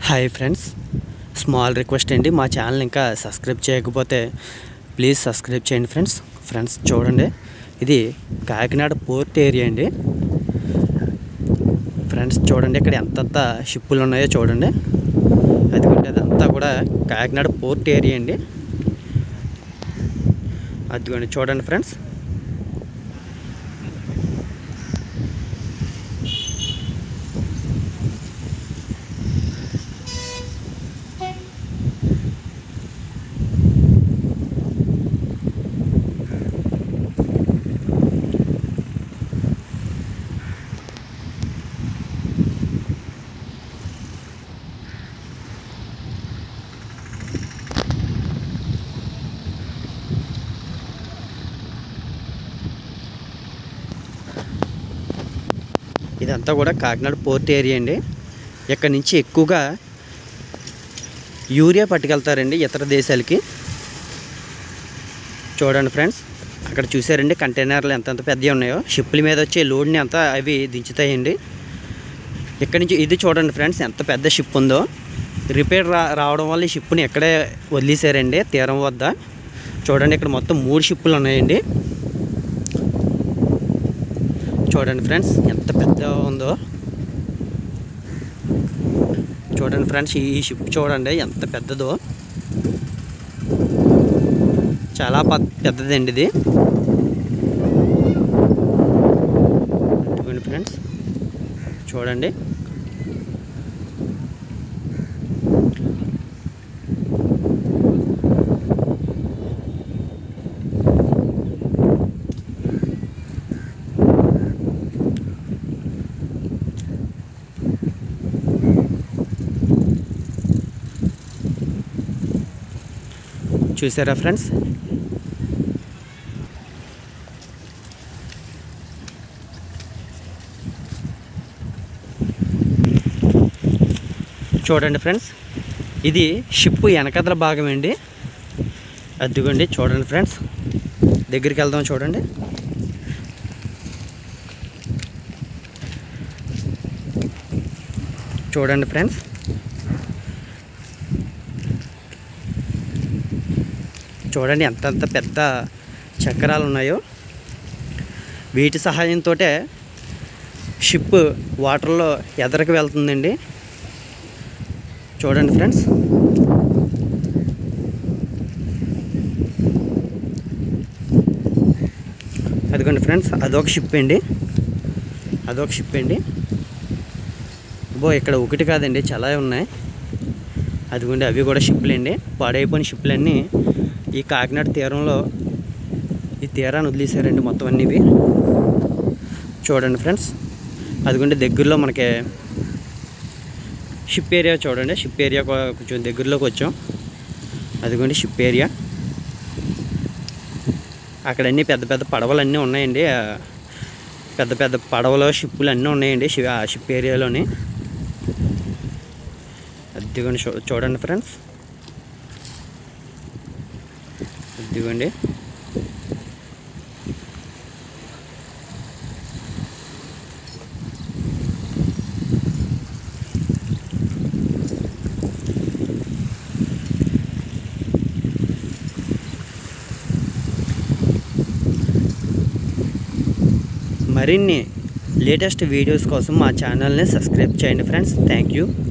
hi friends small request అండి మా channel ఇంకా సబ్స్క్రైబ్ చేయకపోతే ప్లీజ్ సబ్స్క్రైబ్ చేయండి ఫ్రెండ్స్ ఫ్రెండ్స్ చూడండి ఇది కాకినాడ పోర్ట్ ఏరియా అండి ఫ్రెండ్స్ చూడండి ఇక్కడ ఎంతంత షిప్పులు ఉన్నాయో చూడండి అదిగోండి అదంతా కూడా కాకినాడ పోర్ట్ ఏరియా అండి అదిగోండి చూడండి ఫ్రెండ్స్ ఇదంతా కూడా కాకినాడ పోర్ట్ ఏరియా అండి ఇక్కడ నుంచి ఎక్కువగా యూరియా పట్టుకెళ్తారండి ఇతర దేశాలకి చూడండి ఫ్రెండ్స్ అక్కడ చూసారండి కంటైనర్లు ఎంతెంత పెద్దవి ఉన్నాయో షిప్పుల మీద వచ్చే లోడ్ని అంతా అవి దించుతాయండి ఇక్కడ నుంచి ఇది చూడండి ఫ్రెండ్స్ ఎంత పెద్ద షిప్ ఉందో రిపేర్ రా రావడం వల్ల ఈ షిప్ని ఎక్కడే వదిలేశారండి తీరం వద్ద చూడండి ఇక్కడ మొత్తం మూడు షిప్పులు ఉన్నాయండి చూడండి ఫ్రెండ్స్ ఎంత పెద్ద ఉందో చూడండి ఫ్రెండ్స్ ఈ షిప్ చూడండి ఎంత పెద్దదో చాలా ప- పెద్దదండి ఇది ఇదిగోండి ఫ్రెండ్స్ చూడండి చూసారా ఫ్రెండ్స్ చూడండి ఫ్రెండ్స్ ఇది షిప్ వెనకదల భాగం అండి అదిగోండి చూడండి ఫ్రెండ్స్ దగ్గరికి వెళ్దాం చూడండి చూడండి ఫ్రెండ్స్ చూడండి ఎంతంత పెద్ద చక్రాలు ఉన్నాయో వీటి సహాయంతో షిప్ వాటర్లో ఎదరకు వెళ్తుందండి చూడండి ఫ్రెండ్స్ అదిగోండి ఫ్రెండ్స్ అదొక షిప్ అండి అదొక షిప్ అండి బో ఇక్కడ ఒకటి కాదండి చాలా ఉన్నాయి అదిగోండి అవి కూడా షిప్లు అండి పాడైపోయిన షిప్లన్నీ ఈ కాకినాడ తీరంలో ఈ తీరాన్ని వదిలేశారండి మొత్తం అన్నీ ఇవి చూడండి ఫ్రెండ్స్ అదిగోండి దగ్గరలో మనకి షిప్ ఏరియా చూడండి షిప్ ఏరియా కొ- కొంచెం దగ్గరలోకి వచ్చాం అదిగోండి షిప్ ఏరియా అక్కడ అన్ని పెద్ద పెద్ద పడవలు అన్నీ ఉన్నాయండి ఆ, పెద్ద పెద్ద పడవలు షిప్పులు అన్నీ ఉన్నాయండి షి- ఆ షిప్ ఏరియాలోని అదిగోండి చూ చూడండి ఫ్రెండ్స్ అదిగోండి మరిన్ని లేటెస్ట్ వీడియోస్ కోసం మా ఛానల్ని సబ్స్క్రైబ్ చేయండి ఫ్రెండ్స్ థ్యాంక్ యూ